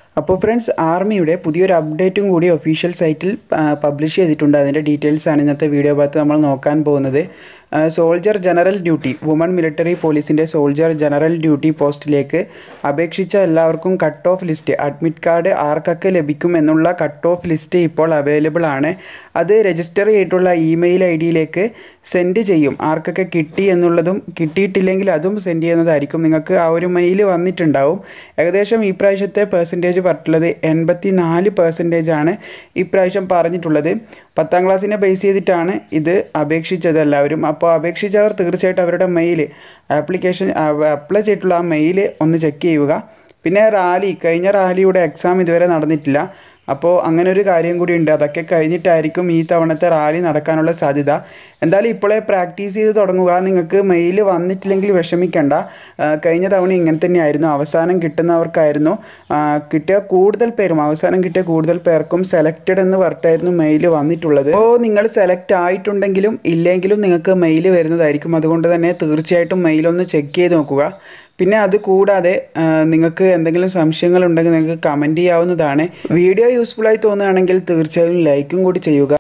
അപ്പോൾ ഫ്രണ്ട്സ് ആർമിയുടെ പുതിയൊരു അപ്ഡേറ്റും കൂടി ഒഫീഷ്യൽ സൈറ്റിൽ പബ്ലിഷ് ചെയ്തിട്ടുണ്ട് അതിൻ്റെ ഡീറ്റെയിൽസാണ് ഇന്നത്തെ വീഡിയോ ഭാഗത്ത് നമ്മൾ നോക്കാൻ പോകുന്നത് soldier general duty woman military പോലീസിൻ്റെ സോൾജർ ജനറൽ ഡ്യൂട്ടി പോസ്റ്റിലേക്ക് അപേക്ഷിച്ച എല്ലാവർക്കും cut off list admit card ആർക്കൊക്കെ ലഭിക്കും എന്നുള്ള കട്ട് ഓഫ് ലിസ്റ്റ് ഇപ്പോൾ അവൈലബിൾ ആണ് അത് രജിസ്റ്റർ ചെയ്തിട്ടുള്ള ഇമെയിൽ ഐ ഡിയിലേക്ക് സെൻഡ് ചെയ്യും ആർക്കൊക്കെ കിട്ടി എന്നുള്ളതും കിട്ടിയിട്ടില്ലെങ്കിൽ അതും സെൻഡ് ചെയ്യുന്നതായിരിക്കും നിങ്ങൾക്ക് ആ ഒരു മെയിൽ വന്നിട്ടുണ്ടാവും ഏകദേശം ഈ പ്രാവശ്യത്തെ പെർസെൻറ്റേജ് പറഞ്ഞിട്ടുള്ളത് എൺപത്തി നാല് പെർസെൻറ്റേജ് ആണ് ഇപ്രാവശ്യം പറഞ്ഞിട്ടുള്ളത് പത്താം ക്ലാസ്സിനെ ബേസ് ചെയ്തിട്ടാണ് ഇത് അപേക്ഷിച്ചത് എല്ലാവരും അപ്പോൾ അപേക്ഷിച്ചവർ തീർച്ചയായിട്ടും അവരുടെ മെയിൽ ആപ്ലിക്കേഷൻ അപ്ലൈ ചെയ്തിട്ടുള്ള ആ മെയിൽ ഒന്ന് ചെക്ക് ചെയ്യുക പിന്നെ റാലി കഴിഞ്ഞ റാലിയുടെ എക്സാം ഇതുവരെ നടന്നിട്ടില്ല അപ്പോൾ അങ്ങനെ ഒരു കാര്യം കൂടി ഉണ്ട് അതൊക്കെ കഴിഞ്ഞിട്ടായിരിക്കും ഈ തവണത്തെ റാലി നടക്കാനുള്ള സാധ്യത എന്തായാലും ഇപ്പോഴേ പ്രാക്ടീസ് ചെയ്ത് തുടങ്ങുക നിങ്ങൾക്ക് മെയിൽ വന്നിട്ടില്ലെങ്കിൽ വിഷമിക്കണ്ട കഴിഞ്ഞ തവണ ഇങ്ങനെ തന്നെയായിരുന്നു അവസാനം കിട്ടുന്നവർക്കായിരുന്നു കിട്ടിയ കൂടുതൽ പേരും അവസാനം കിട്ടിയ കൂടുതൽ പേർക്കും സെലക്റ്റഡ് എന്ന് പറഞ്ഞിട്ടായിരുന്നു മെയിൽ വന്നിട്ടുള്ളത് അപ്പോൾ നിങ്ങൾ സെലക്ട് ആയിട്ടുണ്ടെങ്കിലും ഇല്ലെങ്കിലും നിങ്ങൾക്ക് മെയിൽ വരുന്നതായിരിക്കും അതുകൊണ്ട് തന്നെ തീർച്ചയായിട്ടും മെയിലൊന്ന് ചെക്ക് ചെയ്ത് നോക്കുക പിന്നെ അത് കൂടാതെ നിങ്ങൾക്ക് എന്തെങ്കിലും സംശയങ്ങളുണ്ടെങ്കിൽ നിങ്ങൾക്ക് കമൻറ്റ് ചെയ്യാവുന്നതാണ് വീഡിയോ യൂസ്ഫുള്ളായി തോന്നുകയാണെങ്കിൽ തീർച്ചയായും ലൈക്കും കൂടി ചെയ്യുക